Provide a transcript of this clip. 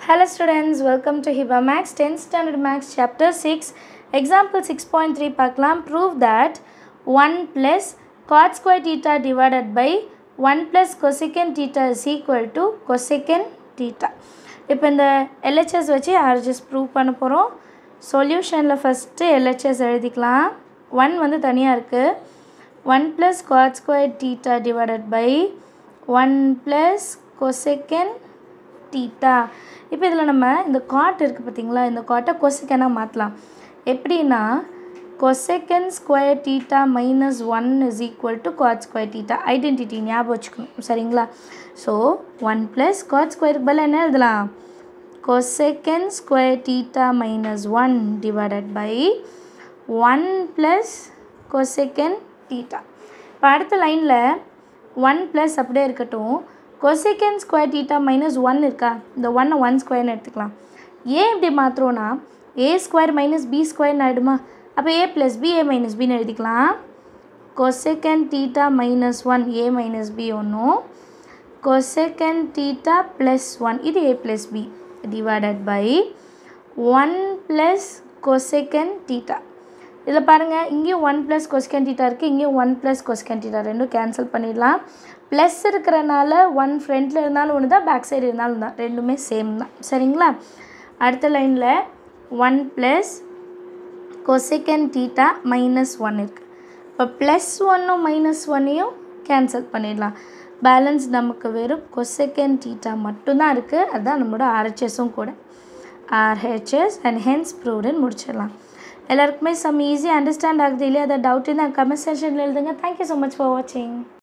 Hello students, welcome to Hiba Max 10th Standard Max Chapter 6 Example 6.3 பார்க்கலாம் prove that 1 plus cot square theta divided by 1 plus cosecant theta is equal to cosecant theta இப்போ இந்த LHS வச்சு RGS prove பண்ண போகிறோம் சொல்யூஷனில் first LHS எழுதிக்கலாம் 1 வந்து தனியாக இருக்குது 1 plus cot square theta divided by 1 plus cosecant theta இப்போ இதில் நம்ம இந்த காட் இருக்குது பார்த்தீங்களா இந்த காட்டை கொசெக்கனாக மாற்றலாம் எப்படின்னா cosec square theta minus one is equal to cot square theta identity ஞாபகம் வச்சுக்கணும் சரிங்களா ஸோ ஒன் ப்ளஸ் காட் ஸ்கொயருக்கு பதில் என்ன எழுதலாம் cosec square theta minus one divided by one plus cosec theta இப்போ அடுத்த லைனில் ஒன் ப்ளஸ் அப்படியே இருக்கட்டும் cosec square theta minus one இருக்கா இந்த ஒன்னை ஒன் ஸ்கொயர்னு எடுத்துக்கலாம் ஏன் இப்படி மாற்றுறோன்னா ஏ ஸ்கொயர் மைனஸ் பி ஸ்கொயர்னு ஆகிடுமா அப்போ A plus B A minus பின்னு எழுதிக்கலாம் cosec theta minus one A minus B ஒன்றும் கொசெக்கன் டீட்டா ப்ளஸ் ஒன் இது A plus B divided by one plus cosec theta இதில் பாருங்கள் இங்கேயும் ஒன் ப்ளஸ் கொஸ்கன் டீட்டா இருக்குது இங்கேயும் ஒன் ப்ளஸ் கொஸ்கன் டீட்டா ரெண்டும் கேன்சல் பண்ணிடலாம் ப்ளஸ் இருக்கிறனால ஒன் ஃப்ரண்ட்டில் இருந்தாலும் ஒன்று தான் பேக் சைடு இருந்தாலும் தான் ரெண்டுமே சேம் தான் சரிங்களா அடுத்த லைனில் one plus cosec theta minus one இருக்குது இப்போ ப்ளஸ் ஒன்னும் மைனஸ் ஒன்னையும் கேன்சல் பண்ணிடலாம் பேலன்ஸ் நமக்கு வெறும் கொசெக்கன் டீட்டா மட்டும்தான் இருக்குது அதுதான் நம்மளோட ஆர்ஹெச்எஸும் கூட ஆர்ஹெச்எஸ் அண்ட் ஹென்ஸ் ப்ரூவ்டுன்னு முடிச்சிடலாம் எல்லாருக்குமே சம் ஈஸியாக அண்டர்ஸ்டாண்ட் ஆகுது இல்லையா அதை டவுட் இருந்தால் கமெண்ட் செக்ஷனில் எழுதுங்க தேங்க்யூ ஸோ மச் ஃபார் வாட்சிங்